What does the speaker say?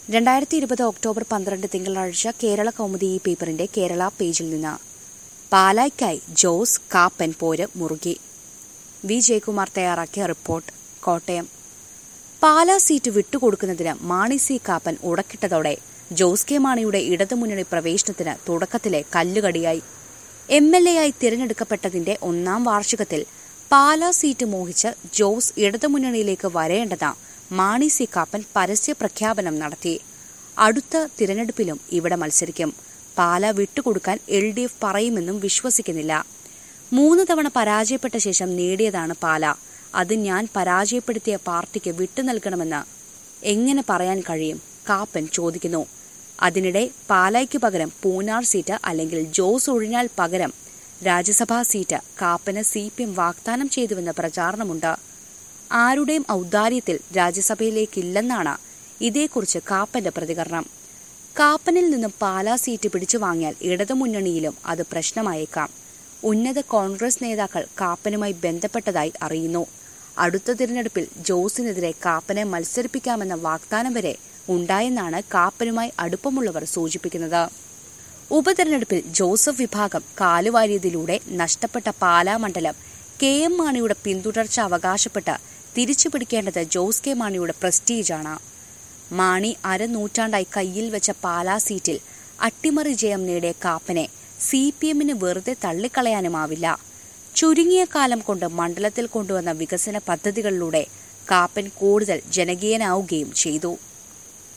രണ്ടായിരത്തി ഇരുപത് ഒക്ടോബർ പന്ത്രണ്ട് തിങ്കളാഴ്ച കേരള കൗമുദി ഈ പേപ്പറിന്റെ കേരള പേജിൽ നിന്ന് പാലായ്ക്കായി ജോസ് കാപ്പൻ പോര് മുറുകി വി ജയകുമാർ തയ്യാറാക്കിയ റിപ്പോർട്ട് കോട്ടയം പാലാ സീറ്റ് വിട്ടുകൊടുക്കുന്നതിന് മാണി സി കാപ്പൻ ഉടക്കിട്ടതോടെ ജോസ് കെ മാണിയുടെ ഇടതുമുന്നണി പ്രവേശനത്തിന് തുടക്കത്തിലെ കല്ലുകടിയായി എം എൽ എ ആയി തിരഞ്ഞെടുക്കപ്പെട്ടതിന്റെ ഒന്നാം വാർഷികത്തിൽ പാലാ സീറ്റ് മോഹിച്ച് ജോസ് ഇടതുമുന്നണിയിലേക്ക് വരേണ്ടെന്ന മാണി സി കാപ്പൻ പരസ്യ പ്രഖ്യാപനം നടത്തി അടുത്ത തിരഞ്ഞെടുപ്പിലും ഇവിടെ മത്സരിക്കും പാല വിട്ടുകൊടുക്കാൻ എൽ ഡി എഫ് പറയുമെന്നും വിശ്വസിക്കുന്നില്ല മൂന്ന് തവണ പരാജയപ്പെട്ട ശേഷം നേടിയതാണ് പാല അത് ഞാൻ പരാജയപ്പെടുത്തിയ പാർട്ടിക്ക് വിട്ടു നൽകണമെന്ന് എങ്ങനെ പറയാൻ കഴിയും കാപ്പൻ ചോദിക്കുന്നു അതിനിടെ പാലായ്ക്ക് പകരം പൂനാർ സീറ്റ് അല്ലെങ്കിൽ ജോസ് ഒഴിഞ്ഞാൽ പകരം രാജ്യസഭാ സീറ്റ് കാപ്പന് സി പി എം വാഗ്ദാനം ചെയ്തുവെന്ന പ്രചാരണമുണ്ട് ആരുടെയും ഔദാര്യത്തിൽ രാജ്യസഭയിലേക്കില്ലെന്നാണ് ഇതേക്കുറിച്ച് കാപ്പന്റെ പ്രതികരണം കാപ്പനിൽ നിന്നും പാലാ സീറ്റ് പിടിച്ചു വാങ്ങിയാൽ ഇടതുമുന്നണിയിലും അത് പ്രശ്നമായേക്കാം ഉന്നത കോൺഗ്രസ് നേതാക്കൾ കാപ്പനുമായി ബന്ധപ്പെട്ടതായി അറിയുന്നു അടുത്ത തിരഞ്ഞെടുപ്പിൽ ജോസിനെതിരെ കാപ്പനെ മത്സരിപ്പിക്കാമെന്ന വാഗ്ദാനം വരെ ഉണ്ടായെന്നാണ് കാപ്പനുമായി അടുപ്പമുള്ളവർ സൂചിപ്പിക്കുന്നത് ഉപതെരഞ്ഞെടുപ്പിൽ ജോസഫ് വിഭാഗം കാലുവാരിയതിലൂടെ നഷ്ടപ്പെട്ട പാലാ മണ്ഡലം കെ എം മാണിയുടെ പിന്തുടർച്ച അവകാശപ്പെട്ട് തിരിച്ചുപിടിക്കേണ്ടത് ജോസ് കെ മാണിയുടെ പ്രസ്റ്റീജാണ് മാണി അരനൂറ്റാണ്ടായി കയ്യിൽ വെച്ച പാലാ സീറ്റിൽ അട്ടിമറി ജയം നേടിയ കാപ്പനെ സി പി എമ്മിന് വെറുതെ തള്ളിക്കളയാനുമാവില്ല ചുരുങ്ങിയ കാലം കൊണ്ട് മണ്ഡലത്തിൽ കൊണ്ടുവന്ന വികസന പദ്ധതികളിലൂടെ കാപ്പൻ കൂടുതൽ ജനകീയനാവുകയും ചെയ്തു